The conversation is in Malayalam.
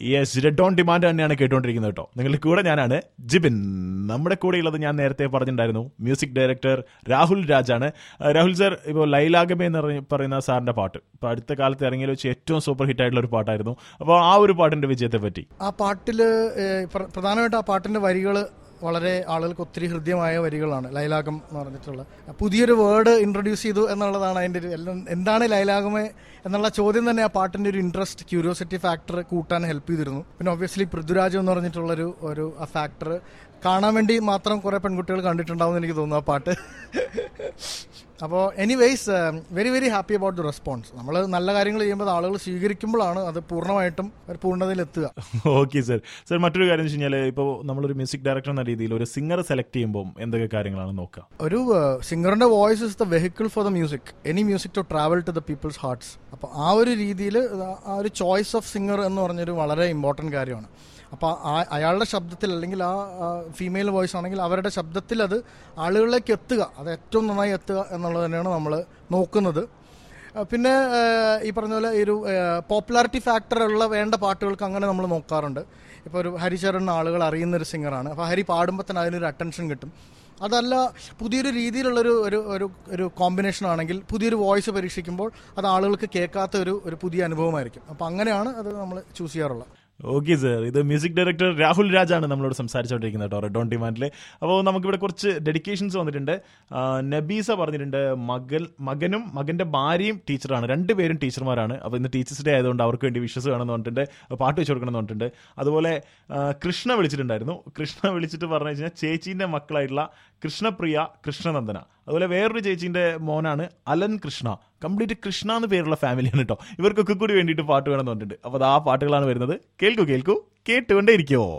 യെസ് റെഡ് ഓൺ ഡിമാൻഡ് തന്നെയാണ് കേട്ടുകൊണ്ടിരിക്കുന്നത് കേട്ടോ നിങ്ങളുടെ കൂടെ ഞാനാണ് ജിബിൻ നമ്മുടെ കൂടെ ഉള്ളത് ഞാൻ നേരത്തെ പറഞ്ഞിട്ടുണ്ടായിരുന്നു മ്യൂസിക് ഡയറക്ടർ രാഹുൽ രാജാണ് ആ, രാഹുൽ സർ ഇപ്പോൾ ലൈലാഗമേ എന്ന് പറഞ്ഞ- പറയുന്ന സാറിന്റെ പാട്ട് ഇപ്പോൾ അടുത്ത കാലത്ത് ഇറങ്ങിയ വെച്ച് ഏറ്റവും സൂപ്പർ ഹിറ്റ് ആയിട്ടുള്ള ഒരു പാട്ടായിരുന്നു അപ്പോൾ ആ ഒരു പാട്ടിന്റെ വിജയത്തെ പറ്റി ആ പാട്ടില് ഏഹ്, പ്ര- പ്രധാനമായിട്ട് ആ പാട്ടിന്റെ വരികൾ വളരെ ആളുകൾക്ക് ഒത്തിരി ഹൃദ്യമായ വരികളാണ് ലൈലാകം എന്ന് പറഞ്ഞിട്ടുള്ള പുതിയൊരു വേർഡ് ഇൻട്രൊഡ്യൂസ് ചെയ്തു എന്നുള്ളതാണ് അതിന്റെ ഒരു എല്ലാം എന്താണ് ലൈലാഗമേ എന്നുള്ള ചോദ്യം തന്നെ ആ പാട്ടിന്റെ ഒരു ഇൻട്രസ്റ്റ് ക്യൂരിയോസിറ്റി ഫാക്ടർ കൂട്ടാൻ ഹെൽപ്പ് ചെയ്തിരുന്നു പിന്നെ ഒബ്വിയസ്ലി പൃഥ്വിരാജ് എന്ന് പറഞ്ഞിട്ടുള്ളൊരു ഒരു ആ ഫാക്ടർ കാണാൻ വേണ്ടി മാത്രം കുറെ പെൺകുട്ടികൾ കണ്ടിട്ടുണ്ടാവും എന്ന് എനിക്ക് തോന്നുന്നു ആ പാട്ട് അപ്പോൾ anyways very very happy about the response നമ്മൾ നല്ല കാര്യങ്ങൾ ചെയ്യുമ്പോൾ അത് ആളുകൾ സ്വീകരിക്കുമ്പോഴാണ് അത് പൂർണ്ണമായിട്ടും ഒരു പൂർണ്ണതയിൽ എത്തുക ഓക്കെ സർ സർ മറ്റൊരു കാര്യം എന്ന് വെച്ച് കഴിഞ്ഞാൽ ഇപ്പോൾ നമ്മളൊരു മ്യൂസിക് ഡയറക്ടർ എന്ന രീതിയിൽ ഒരു സിംഗർ സെലക്ട് ചെയ്യുമ്പോൾ എന്തൊക്കെ കാര്യങ്ങളാണ് നോക്കുക ഒരു സിംഗറിന്റെ voice is the vehicle for the music any music to travel to the people's hearts അപ്പോൾ ആ ഒരു രീതിയിൽ ആ ഒരു ചോയ്സ് ഓഫ് സിംഗർ എന്ന് പറഞ്ഞൊരു വളരെ ഇമ്പോർട്ടൻറ്റ് കാര്യമാണ് അപ്പോൾ അയാളുടെ ശബ്ദത്തിൽ അല്ലെങ്കിൽ ആ ഫീമെയിൽ വോയിസ് ആണെങ്കിൽ അവരുടെ ശബ്ദത്തിൽ അത് ആളുകളിലേക്ക് എത്തുക അത് ഏറ്റവും നന്നായി എത്തുക എന്നുള്ളത് തന്നെയാണ് നമ്മൾ നോക്കുന്നത് ആ, പിന്നെ ആ, ഈ പറഞ്ഞ പോലെ ഈ ഒരു പോപ്പുലാരിറ്റി ഫാക്ടർ ഉള്ള വേണ്ട പാട്ടുകൾക്ക് അങ്ങനെ നമ്മൾ നോക്കാറുണ്ട് ഇപ്പോൾ ഒരു ഹരിചരൺ ആളുകൾ അറിയുന്ന ഒരു സിംഗറാണ് അപ്പോൾ ഹരി പാടുമ്പോൾ തന്നെ അതിനൊരു അറ്റൻഷൻ കിട്ടും അതല്ല പുതിയൊരു രീതിയിലുള്ളൊരു ഒരു ഒരു ഒരു കോമ്പിനേഷൻ ആണെങ്കിൽ പുതിയൊരു വോയിസ് പരീക്ഷിക്കുമ്പോൾ അത് ആളുകൾക്ക് കേൾക്കാത്ത ഒരു ഒരു പുതിയ അനുഭവമായിരിക്കും അപ്പോൾ അങ്ങനെയാണ് അത് നമ്മൾ ചൂസ് ചെയ്യാറുള്ളത് ഓക്കെ സർ ഇത് മ്യൂസിക് ഡയറക്ടർ രാഹുൽ രാജാണ് നമ്മളോട് സംസാരിച്ചുകൊണ്ടിരിക്കുന്നത് കേട്ടോ റെഡ് ഓൺ ഡിമാൻഡിൽ അപ്പോൾ നമുക്കിവിടെ കുറച്ച് ഡെഡിക്കേഷൻസ് വന്നിട്ടുണ്ട് ആ, നബീസ പറഞ്ഞിട്ടുണ്ട് മകൻ മകനും മകന്റെ ഭാര്യയും ടീച്ചറാണ് രണ്ടുപേരും ടീച്ചർമാരാണ് അപ്പോൾ ഇന്ന് ടീച്ചേഴ്സ് ഡേ ആയതുകൊണ്ട് അവർക്ക് വേണ്ടി വിഷസ് വേണമെന്ന് പറഞ്ഞിട്ടുണ്ട് പാട്ട് വെച്ച് കൊടുക്കണം എന്ന് പറഞ്ഞിട്ടുണ്ട് അതുപോലെ ആ, കൃഷ്ണ വിളിച്ചിട്ടുണ്ടായിരുന്നു കൃഷ്ണ വിളിച്ചിട്ട് പറഞ്ഞു കഴിഞ്ഞാൽ ചേച്ചീൻ്റെ മക്കളായിട്ടുള്ള കൃഷ്ണപ്രിയ കൃഷ്ണനന്ദന അതുപോലെ വേറൊരു ചേച്ചീൻ്റെ മോനാണ് അലൻ കൃഷ്ണ കംപ്ലീറ്റ് കൃഷ്ണ എന്ന് പേരുള്ള ഫാമിലിയാണ് കേട്ടോ ഇവർക്കൊക്കെ കൂടി വേണ്ടിയിട്ട് പാട്ട് വേണമെന്ന് പറഞ്ഞിട്ടുണ്ട് അപ്പോൾ അത് ആ പാട്ടുകളാണ് വരുന്നത് കേൾക്കൂ കേൾക്കൂ കേട്ടുകൊണ്ടേ ഇരിക്കുമോ